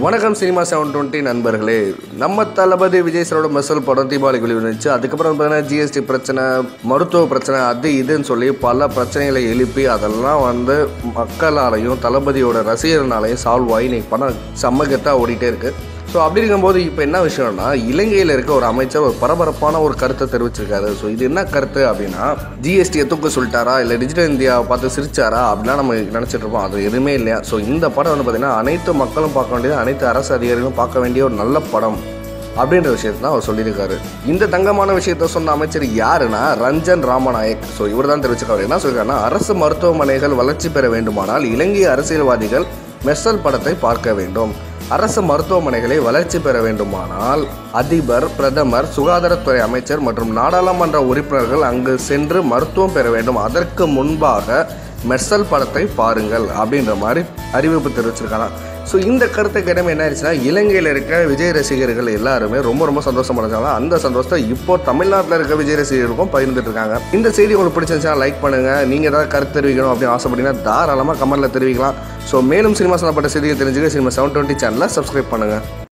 வணக்கம் cinema seven twenty நண்பர்களே நம்ம தளபதி விஜய் சாரோட மெசல் படம் தீபாவளிக்கு வெளிவந்துச்சு அதுக்கப்புறம் பார்த்தீங்கன்னா ஜிஎஸ்டி பிரச்சனை மருத்துவ பிரச்சனை அது இதுன்னு சொல்லி பல பிரச்சனைகளை எழுப்பி அதெல்லாம் வந்து மக்களாலையும் தளபதியோட ரசிகர்னாலையும் சால்வ் ஆகி இன்னைக்கு படம் செம்ம கெத்தாக ஓடிட்டே இருக்கு ஸோ அப்படி இருக்கும்போது இப்போ என்ன விஷயம்னா இலங்கையில் இருக்க ஒரு அமைச்சர் ஒரு பரபரப்பான ஒரு கருத்தை தெரிவிச்சிருக்காரு ஸோ இது என்ன கருத்து அப்படின்னா ஜிஎஸ்டியை தூக்க சொல்லிட்டாரா இல்லை டிஜிட்டல் இந்தியாவை பார்த்து சிரிச்சாரா அப்படிலாம் நம்ம நினச்சிட்டு இருப்போம் அது எதுவுமே இல்லையா ஸோ இந்த படம் வந்து பார்த்திங்கன்னா அனைத்து மக்களும் பார்க்க வேண்டியது அனைத்து அரசு அதிகாரிகளும் பார்க்க வேண்டிய ஒரு நல்ல படம் அப்படின்ற விஷயத்தை தான் அவர் சொல்லியிருக்காரு இந்த தங்கமான விஷயத்த சொன்ன அமைச்சர் யாருன்னா ரஞ்சன் ராமநாயக் ஸோ இவர் தான் தெரிவிச்சிருக்காரு என்ன சொல்லியிருக்காருன்னா அரசு மருத்துவமனைகள் வளர்ச்சி பெற வேண்டுமானால் இலங்கை அரசியல்வாதிகள் மெர்சல் படத்தை பார்க்க வேண்டும் அரசு மருத்துவமனைகளை வளர்ச்சி பெற வேண்டுமானால் அதிபர் பிரதமர் சுகாதாரத்துறை அமைச்சர் மற்றும் நாடாளுமன்ற உறுப்பினர்கள் அங்கு சென்று மருத்துவம் பெற வேண்டும் அதற்கு முன்பாக மெர்சல் படத்தை பாருங்கள் அப்படின்ற மாதிரி அறிவிப்பு தெரிவிச்சிருக்காங்க ஸோ இந்த கருத்தை கிடமை என்ன ஆயிடுச்சுன்னா இலங்கையில் இருக்க விஜய் ரசிகர்கள் எல்லாருமே ரொம்ப ரொம்ப சந்தோஷம் அடைஞ்சாங்க அந்த சந்தோஷத்தை இப்போ தமிழ்நாட்டில் இருக்க விஜய் ரசிகர்களுக்கும் பகிர்ந்துட்டு இருக்காங்க இந்த செய்தி உங்களுக்கு பிடிச்சிருந்துச்சுன்னா லைக் பண்ணுங்க நீங்கள் ஏதாவது கருத்து தெரிவிக்கணும் அப்படின்னு ஆசைப்பட்டீங்கன்னா தாராளமாக கமெண்ட்டில் தெரிவிக்கலாம் ஸோ மேலும் சினிமா சம்பந்தப்பட்ட செய்திகள் தெரிஞ்சுக்க சினிமா செவன் டுவெண்ட்டி சேனலை சப்ஸ்கிரைப் பண்ணுங்கள்